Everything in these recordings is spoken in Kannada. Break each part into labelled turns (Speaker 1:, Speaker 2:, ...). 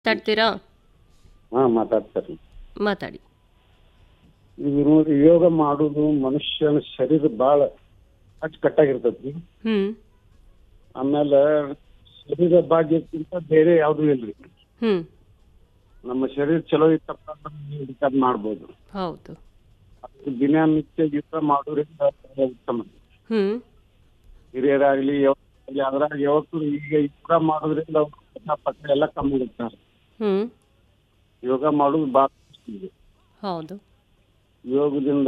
Speaker 1: ಮಾತಾಡ್ತೀರಾ
Speaker 2: ಹಾಂ ಮಾತಾಡ್ತಾರೆ
Speaker 1: ಮಾತಾಡಿ
Speaker 2: ಈಗ ನೋಡಿ ಯೋಗ ಮಾಡೋದು ಮನುಷ್ಯನ ಶರೀರ ಭಾಳ ಅಚ್ಚುಕಟ್ಟಾಗಿರ್ತೈತಿ
Speaker 1: ಹ್ಮ್
Speaker 2: ಆಮೇಲೆ ಶರೀರ ಭಾಗ್ಯಕ್ಕಿಂತ ಬೇರೆ ಯಾವುದೂ ಇಲ್ರಿ
Speaker 1: ಹ್ಮ್
Speaker 2: ನಮ್ಮ ಶರೀರ ಚಲೋ ಇತ್ತಪ್ಪ ಅಂದ್ರೆ ನೀವು ಬೇಕಾದ್ ಮಾಡ್ಬೋದು
Speaker 1: ಹೌದು
Speaker 2: ಅದು ದಿನನಿತ್ಯ ಯೋಗ ಮಾಡೋದ್ರಿಂದ ಬಹಳ ಉತ್ತಮ
Speaker 1: ಹ್ಮ್
Speaker 2: ಹಿರಿಯರಾಗ್ಲಿ ಯಾವಾಗ್ಲಿ ಅದ್ರಾಗ ಯಾವತ್ತೂ ಈಗ ಯೋಗ ಮಾಡೋದ್ರಿಂದ ಅವ್ರ ಪಕ್ಕ ಎಲ್ಲ ಕಮ್ಮಿ ಇರ್ತಾರೆ
Speaker 1: ಹ್ಮ್
Speaker 2: ಯೋಗ ಮಾಡೋದು ಭಾಳ ಇದೆ
Speaker 1: ಹೌದು
Speaker 2: ಯೋಗದಿಂದ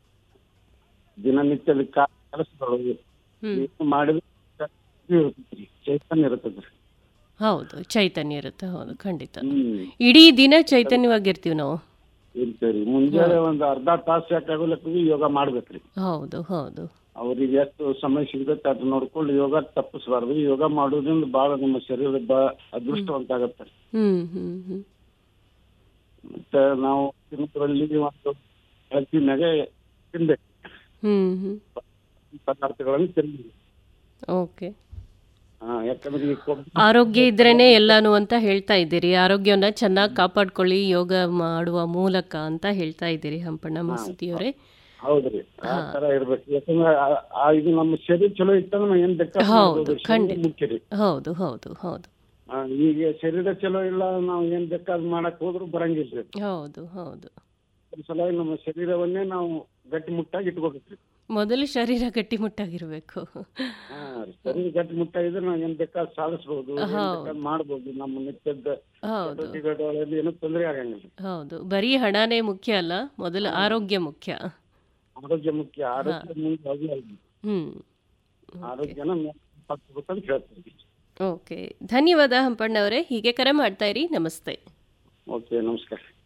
Speaker 2: ದಿನನಿತ್ಯದ ಕಾ- ಕೆಲಸಗಳು
Speaker 1: ಹ್ಮ್
Speaker 2: ಏನು ಮಾಡಿದ್ರೆ ಇರ್ತೈತ್ರಿ ಚೈತನ್ಯ ಇರ್ತೈತ್ರಿ
Speaker 1: ಹೌದು ಚೈತನ್ಯ ಇರುತ್ತೆ ಹೌದು ಖಂಡಿತ
Speaker 2: ಹ್ಮ್
Speaker 1: ಇಡೀ ದಿನ ಚೈತನ್ಯವಾಗಿರ್ತೀವಿ ನಾವು
Speaker 2: ಇರ್ತೇವ್ರಿ ಮುಂಜಾನೆ ಒಂದ್ ಅರ್ಧ ತಾಸು ಯಾಕಾಗಲಕ್ಕೂ ಯೋಗ ಮಾಡ್ಬೇಕ್ರಿ
Speaker 1: ಹೌದು ಹೌದು
Speaker 2: ಅವ್ರಿಗೆ ಎಷ್ಟು ಸಮಯ ಸಿಗತ್ತೆ ಅದ್ ನೋಡ್ಕೊಂಡು ಯೋಗ ತಪ್ಪಿಸಬಾರ್ದು ಯೋಗ ಮಾಡೋದ್ರಿಂದ ಬಹಳ ನಮ್ಮ ಶರೀರ ಬಹಳ ಅದೃಷ್ಟವಂತ ಆಗತ್ತೆ
Speaker 1: ಹ್ಮ್ ಹ್ಮ್ ಹ್ಮ್
Speaker 2: ಮತ್ತೆ ನಾವು ತಿನ್ನೋದ್ರಲ್ಲಿ ಒಂದು ಮ್ಯಾಗ ತಿನ್ಬೇಕು
Speaker 1: ಹ್ಮ್ ಹ್ಮ್
Speaker 2: ಪದಾರ್ಥಗಳನ್ನು ತಿನ್ಬೇಕು
Speaker 1: ಓಕೆ
Speaker 2: ಹಾ ಯಾಕಂದ್ರೆ ಈ ಕೊಬ್ಬು
Speaker 1: ಆರೋಗ್ಯ ಇದ್ರೇನೆ ಎಲ್ಲಾನು ಅಂತ ಹೇಳ್ತಾ ಇದ್ದೀರಿ ಆರೋಗ್ಯವನ್ನ ಚೆನ್ನಾಗಿ ಕಾಪಾಡ್ಕೊಳ್ಳಿ ಯೋಗ ಮಾಡುವ ಮೂಲಕ ಅಂತ ಹೇಳ್ತಾ ಇದ್ದೀರಿ ಹಂಪಣ್ಣ ಮಸೂತಿಯವರೇ
Speaker 2: ಹೌದ್ರಿ ಆ ತರ ಇರ್ಬೇಕು ಯಾಕಂದ್ರೆ ಆ- ಆ ಇದು ನಮ್ಮ ಶರೀರ ಚಲೋ ಇತ್ತಂದ್ರೆ ನಾವು ಏನ್ ಬೇಕಾದ್ರೂ
Speaker 1: ಹೌದು,
Speaker 2: ಮಾಡ್ಬೋದು. ಶರೀರ
Speaker 1: ಖಂಡಿತ.
Speaker 2: ಮುಖ್ಯ ರೀ
Speaker 1: ಹೌದು ಹೌದು ಹೌದು
Speaker 2: ಆ, ಈಗ ಶರೀರ ಚಲೋ ಇಲ್ಲ ನಾವು ಏನ್ ಬೇಕಾದ್ ಮಾಡಕ್ ಹೋದ್ರು ಬರಂಗಿಲ್ರಿ
Speaker 1: ಹೌದು ಹೌದು
Speaker 2: ಅದ್ರ ಸಲುವಾಗಿ ನಮ್ಮ ಶರೀರವನ್ನೇ ನಾವು ಗಟ್ಟಿಮುಟ್ಟಾಗಿ ಇಟ್ಕೋಬೇಕ್ರಿ
Speaker 1: ಮೊದಲು ಶರೀರ ಗಟ್ಟಿಮುಟ್ಟಾಗಿರ್ಬೇಕು
Speaker 2: ಹಾ ರೀ. ಶರೀರ ಗಟ್ಟಿಮುಟ್ಟಾಗಿದ್ರೆ ನಾವು ಏನ್ ಬೇಕಾದ್ ಸಾಧಿಸ್ಬೋದು ಏನ್
Speaker 1: ಹೌದು.
Speaker 2: ಬೇಕಾದ್ ಮಾಡ್ಬೋದು ನಮ್ಮ ನಿತ್ಯದ
Speaker 1: ಹೌದು
Speaker 2: ಚಟುವಟಿಕೆಗಳಲ್ಲಿ ಏನೂ ತೊಂದರೆ ಆಗಂಗಿಲ್ಲ
Speaker 1: ಹೌದು ಬರೀ ಹಣನೇ ಮುಖ್ಯ ಅಲ್ಲ ಮೊದಲು ಆರೋಗ್ಯ ಮುಖ್ಯ
Speaker 2: ಆರೋಗ್ಯ ಮುಖ್ಯ ಆರೋಗ್ಯ ಮುಂದೆ ಯಾವುದೂ ಅಲ್ಲ
Speaker 1: ಹ್ಮ್
Speaker 2: ಆರೋಗ್ಯನ ಪಡ್ಕೋಬೇಕಂತ ಹೇಳ್ತೀವಿ
Speaker 1: ಓಕೆ ಧನ್ಯವಾದ ಹಂಪಣ್ಣವರೇ ಹೀಗೆ ಕರೆ ಮಾಡ್ತಾ ಇರಿ ನಮಸ್ತೆ
Speaker 2: ಓಕೆ ನಮಸ್ಕಾರ